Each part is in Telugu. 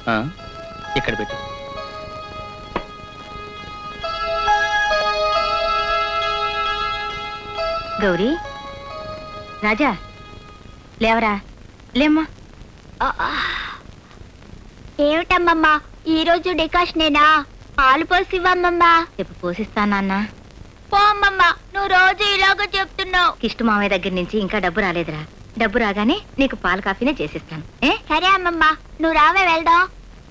ఆ, ఇక్కడ పెట్టు గౌరీ రాజా లేవరా లేమ్మా ఏమిటమ్మమ్మా ఈ రోజు డికాషనేనా పాలు పోసివ్వమ్మమ్మా రేపు పోషిస్తానన్నా పో అమ్మమ్మా నువ్వు రోజు ఇలాగ చెప్తున్నావు కిష్టు మామయ్య దగ్గర నుంచి ఇంకా డబ్బు రాలేదురా డబ్బు రాగానే నీకు పాలు కాఫీనే చేసిస్తాను ఏ సరే అమ్మమ్మా నువ్వు రావే వెళ్దాం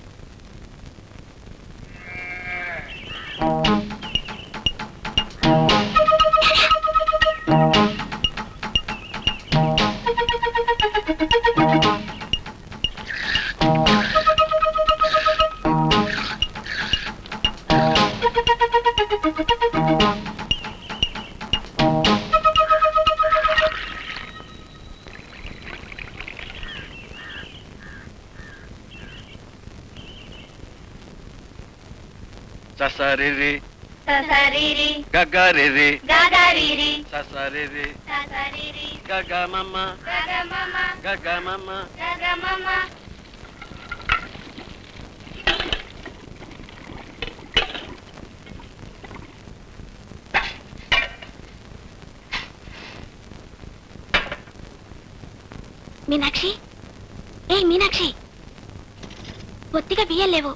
ససరిరి ససరిరి గగరిరి గగరిరి ససరిరి ససరిరి గగమమ్మ గగమమ్మ గగమమ్మ గగమమ్మ మీనాక్షి ఏ మీనాక్షి బొత్తిగా బియ్యలేవు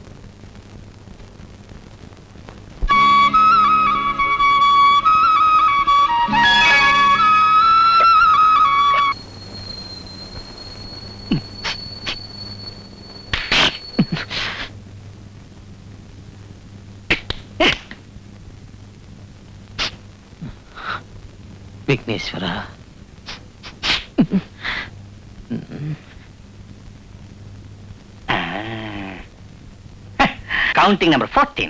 విఘ్నేశ్వర కౌంటింగ్ నెంబర్ ఫోర్టీన్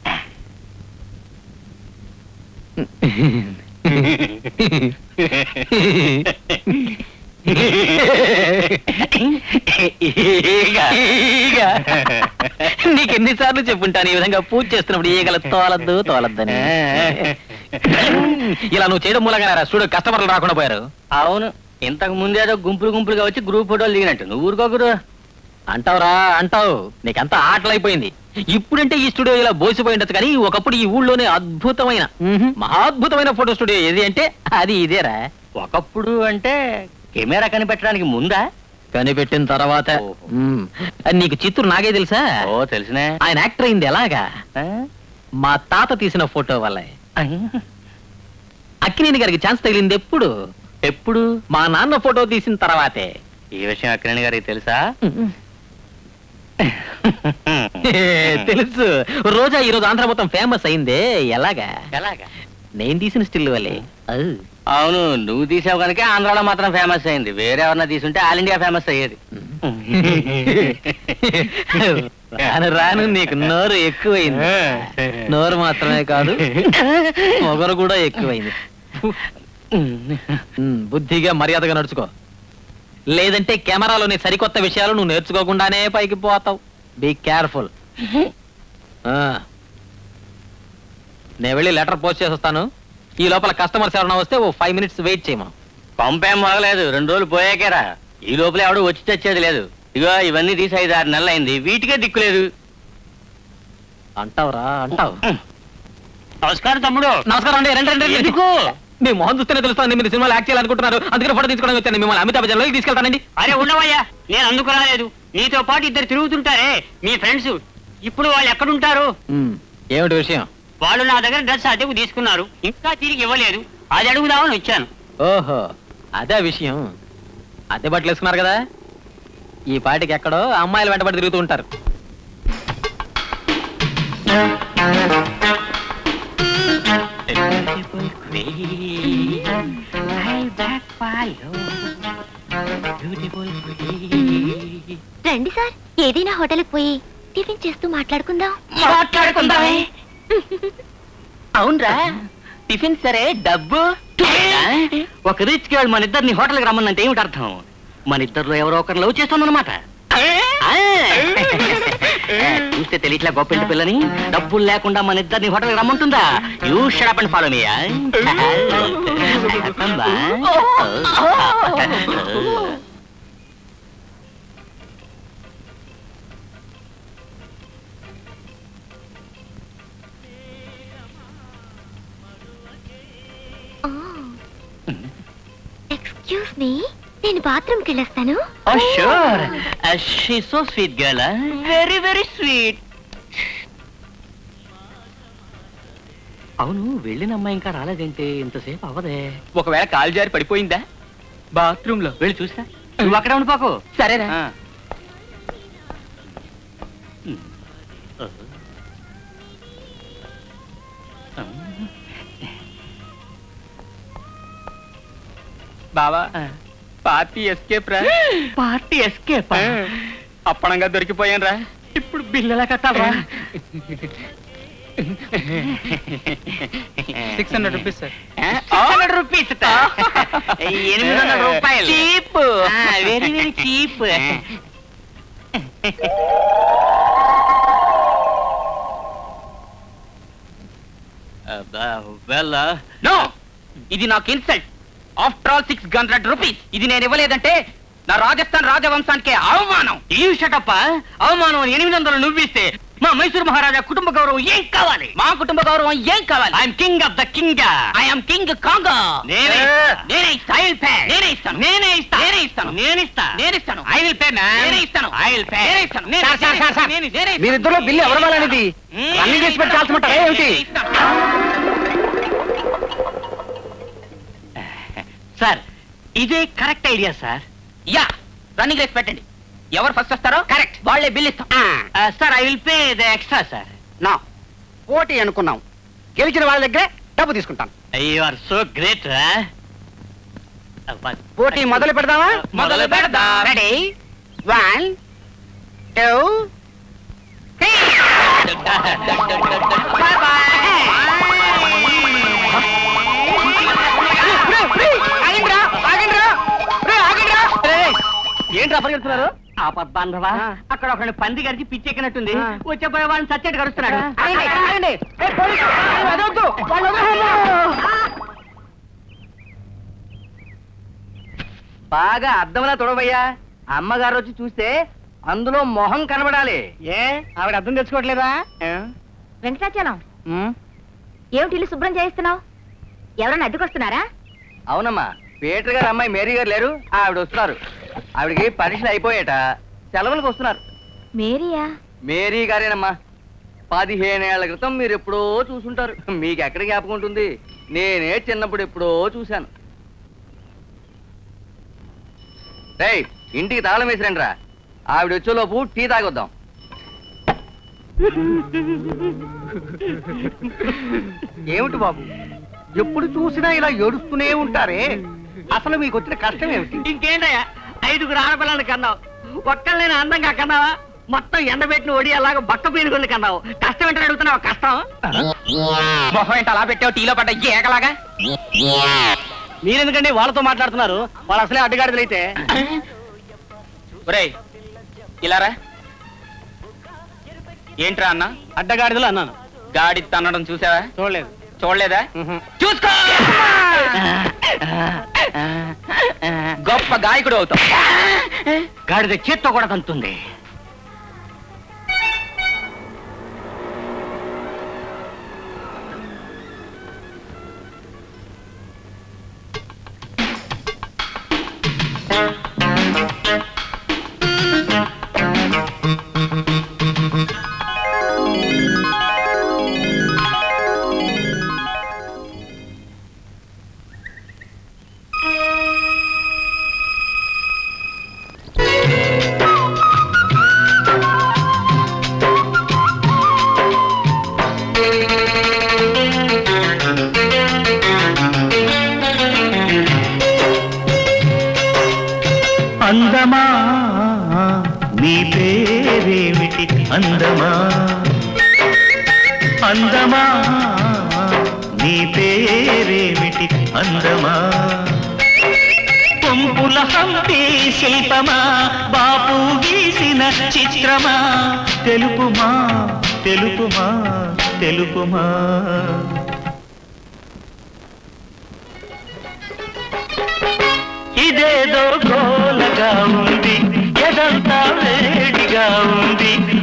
నీకు ఎన్నిసార్లు చెప్పుంటాను ఈ విధంగా పూజ చేస్తున్నప్పుడు ఈగల తోలద్దు తోలద్దని ఇలా నువ్వు చేయడం మూలంగా చూడు కస్టమర్లు రాకుండా పోయారు అవును ఇంతకు ముందేదో గుంపులు గుంపులుగా వచ్చి గ్రూప్ ఫోటోలు దిగినట్టు నువ్వు ఊరుకోకురు అంటావురా అంటావు నీకంతా ఆటలైపోయింది ఇప్పుడంటే ఈ స్టూడియో ఇలా బోసిపోయి ఉండొచ్చు కానీ ఒకప్పుడు ఈ ఊళ్ళోనే అద్భుతమైన మహాద్భుతమైన ఫోటో స్టూడియో ఏది అంటే అది ఇదేరా ఒకప్పుడు అంటే కెమెరా కనిపెట్టడానికి ముందా కనిపెట్టిన తర్వాత ఓహో. మ్మ్. అది నీకు చిత్తూరు నాగే తెలుసా ఓ తెలిసినే ఆయన యాక్టర్ అయింది ఎలాగా ఆ? మా తాత తీసిన ఫోటో వల్ల అక్కినేని గారికి ఛాన్స్ తగిలింది ఎప్పుడు ఎప్పుడు మా నాన్న ఫోటో తీసిన తర్వాతే ఈ విషయం అక్కినేని గారికి తెలుసా తెలుసు రోజా ఈ రోజు ఆంధ్ర మొత్తం ఫేమస్ అయిందే ఎలాగా ఎలాగా నేను తీసిన స్టిల్ వల్లే ఔ. అవును నువ్వు తీసావు కనుక ఆంధ్రాలో మాత్రం ఫేమస్ అయింది వేరే ఎవరన్నా తీసుంటే ఆల్ ఇండియా ఫేమస్ అయ్యేది రాను రాను నీకు నోరు ఎక్కువైంది నోరు మాత్రమే కాదు మొగరు కూడా ఎక్కువైంది ఉమ్, బుద్ధిగా మర్యాదగా నడుచుకో లేదంటే కెమెరాలోని సరికొత్త విషయాలు నువ్వు నేర్చుకోకుండానే పైకి పోతావు బీ కేర్ఫుల్ నేను వెళ్ళి లెటర్ పోస్ట్ చేసి వస్తాను ఈ లోపల కస్టమర్స్ ఎవరైనా వస్తే ఓ ఫైవ్ మినిట్స్ వెయిట్ చేయమా పంపేం మొదలేదు రెండు రోజులు పోయాకేరా ఈ లోపల ఎవడు వచ్చి తెచ్చేది లేదు ఇగో ఇవన్నీ తీసి ఐదు ఆరు నెలలు అయింది వీటికే దిక్కులేదు అంటావురా అంటావు నమస్కారం తమ్ముడు నమస్కారం అండి రండి రండి రండి. ఎందుకు? మీ మొహం చూస్తేనే తెలుస్తుంది మీరు సినిమాలో యాక్ట్ చేయాలనుకుంటున్నారు అందుకని ఫోటో తీసుకోవడానికి వచ్చాను మిమ్మల్ని అమితాబ్ బచ్చన్ లోకి తీసుకెళ్తానండి అరే ఉండవయ్యా నేను అందుకు రాలేదు నీతో పాటు ఇద్దరు తిరుగుతుంటారే మీ ఫ్రెండ్స్ ఇప్పుడు వాళ్ళు ఎక్కడుంటారు ఉమ్, ఏమిటి విషయం వాళ్ళు నా దగ్గర డ్రెస్ అద్దెకు తీసుకున్నారు ఇంకా తిరిగి ఇవ్వలేదు అది అడుగుదామని వచ్చాను ఓహో అదే విషయం అద్దె బట్టలు వేసుకున్నారు కదా ఈ పాటికి ఎక్కడో అమ్మాయిలు వెంటబడి తిరుగుతూ ఉంటారు రండి సార్ ఏదైనా హోటల్కి పోయి టిఫిన్ చేస్తూ మాట్లాడుకుందాం మాట్లాడుకుందామే అవునరా టిఫిన్ సరే డబ్బు ఒక రిచ్ గార్డ్ మన ఇద్దరిని హోటల్కి రమ్మన్నంటే ఏమిటి అర్థం మన ఇద్దరిలో ఎవరో ఒకరు లవ్ చేస్తామన్నమాట ఆ. చూస్తే తెలియట్లే గొప్ప పిల్లని డబ్బులు లేకుండా మన ఇద్దరిని హోటల్కి రమ్మంటుందా you shut up and follow me excuse me నేను బాత్రూమ్కి వెళ్ళొస్తాను sure she so sweet girl very very sweet అవును వెళ్ళిన అమ్మాయి ఇంకా రాలేదేంటి ఇంతసేపు అవదే ఒకవేళ కాలు జారి పడిపోయిందా బాత్రూమ్ లో వెళ్ళి చూసా నువ్వు అక్కడే ఉండిపోకు సరేనా ఆ. బావా పార్టీ ఎస్కేప్ రా పార్టీ ఎస్కేప్ అప్పనంగా దొరికిపోయాను రా ఇప్పుడు బిల్లు ఎలా కట్టాలరా six hundred rupees sir hundred rupees ఎనిమిది వందల రూపాయలు cheap very very cheap well no ఇది నాకు insult after all six hundred rupees ఇది నేను ఇవ్వలేదంటే నా రాజస్థాన్ రాజవంశానికి అవమానం ఈ షటప్ప అవమానం అని ఎనిమిది వందలు నువ్విస్తే మా మైసూరు మహారాజా కుటుంబ గౌరవం ఏం కావాలి మా కుటుంబ గౌరవం ఏం కావాలి I'm king of the king I'm king Congo నేనే నేనే స్టైల్ పే నేనే ఇస్తాను నేనే ఇస్తా నేనే ఇస్తాను నేను ఇస్తా నేను ఇస్తాను ఐ విల్ పే నేనే ఇస్తాను ఐ విల్ పే నేనే ఇస్తాను నేనే సార్, సార్, సార్, సార్. నేనే- నేనే ఇస్తాను. మీరిద్దరిలో బిల్లు ఎవరు వాళ్ళనిది మ్మ్. అన్ని చేసి పెట్టి చాల్చమంటారా ఏమిటి నేనే ఇస్తాను. సార్ ఇదే correct idea sir ya running race పెట్టండి ఎవరు ఫస్ట్ వస్తారో కరెక్ట్ వాళ్ళే బిల్ ఇస్తాం sir I will pay the extra sir నా పోటీ అనుకున్నాం గెలిచిన వాళ్ళ దగ్గరే డబ్బు తీసుకుంటాను యు ఆర్ సో గ్రేట్ పోటీ మొదలు పెడదామా మొదలు పెడదాం. రెడీ వన్ టూ ఏంట్రా పరిగెడుతున్నారు ఆపద్బాంధవా అక్కడ ఒకరిని పంది గడిచి పిచ్చెక్కినట్టుంది వచ్చే పోయే వాళ్ళని చచ్చేట్టు గడుస్తున్నాడు బాగా అద్దంలా తొడవయ్యా అమ్మగారు వచ్చి చూస్తే అందులో మొహం కనబడాలి ఏ ఆవిడ అర్థం తెచ్చుకోవట్లేదా వెంకటాచలం ఏమిటి ఇల్లు శుభ్రం చేయిస్తున్నావు ఎవరన్నా అద్దెకొస్తున్నారా అవునమ్మా పీటర్ గారు అమ్మాయి మేరీ గారు లేరు ఆవిడ వస్తున్నారు ఆవిడకి పరీక్షలు అయిపోయాట సెలవులకు వస్తున్నారు మేరీయా మేరీ గారేనమ్మా పదిహేనేళ్ల క్రితం మీరు ఎప్పుడో చూసుంటారు మీకు ఎక్కడ జ్ఞాపకం ఉంటుంది నేనే చిన్నప్పుడు ఎప్పుడో చూశాను రేయ్ ఇంటికి తాళం వేసిరండి రా ఆవిడ వచ్చేలోపు టీ తాగొద్దాం ఏమిటి బాబు ఎప్పుడు చూసినా ఇలా ఏడుస్తూనే ఉంటారే అసలు మీకు వచ్చిన కష్టం ఏమిటి ఇంకేంటయ్యా ఐదుగురు ఆడపిల్లలు కన్నావు ఒక్కళ్ళైనా అందంగా కన్నావా మొత్తం ఎండబెట్టిన ఒడి అలాగా బక్క పీనుకుంది కన్నావు కష్టం ఏంటని అడుగుతున్నావు కష్టం మొహం ఏంటి అలా పెట్టావు టీలో పడ్డ ఏకలాగా మీరెందుకండి వాళ్ళతో మాట్లాడుతున్నారు వాళ్ళు అసలే అడ్డగాడిదలైతే ఒరేయ్ ఇలారా ఏంట్రా అన్న అడ్డగాడిదలు అన్నాను గాడి తన్నడం చూసావా చూడలేదు చూడలేదా చూసుకో గొప్ప గాయకుడు అవుతావు గాడిద చేత్తో కూడా తంతుంది అందమా నీ పేరేమిటి అందమా అందమా నీ పేరేమిటి అందమా పొంపుల హంపి శిల్పమా బాపు గీసిన చిత్రమా తెలుపుమా తెలుపుమా తెలుపుమా ఇదేదో గోలగా ఉంది ఎదంతా వేడిగా ఉంది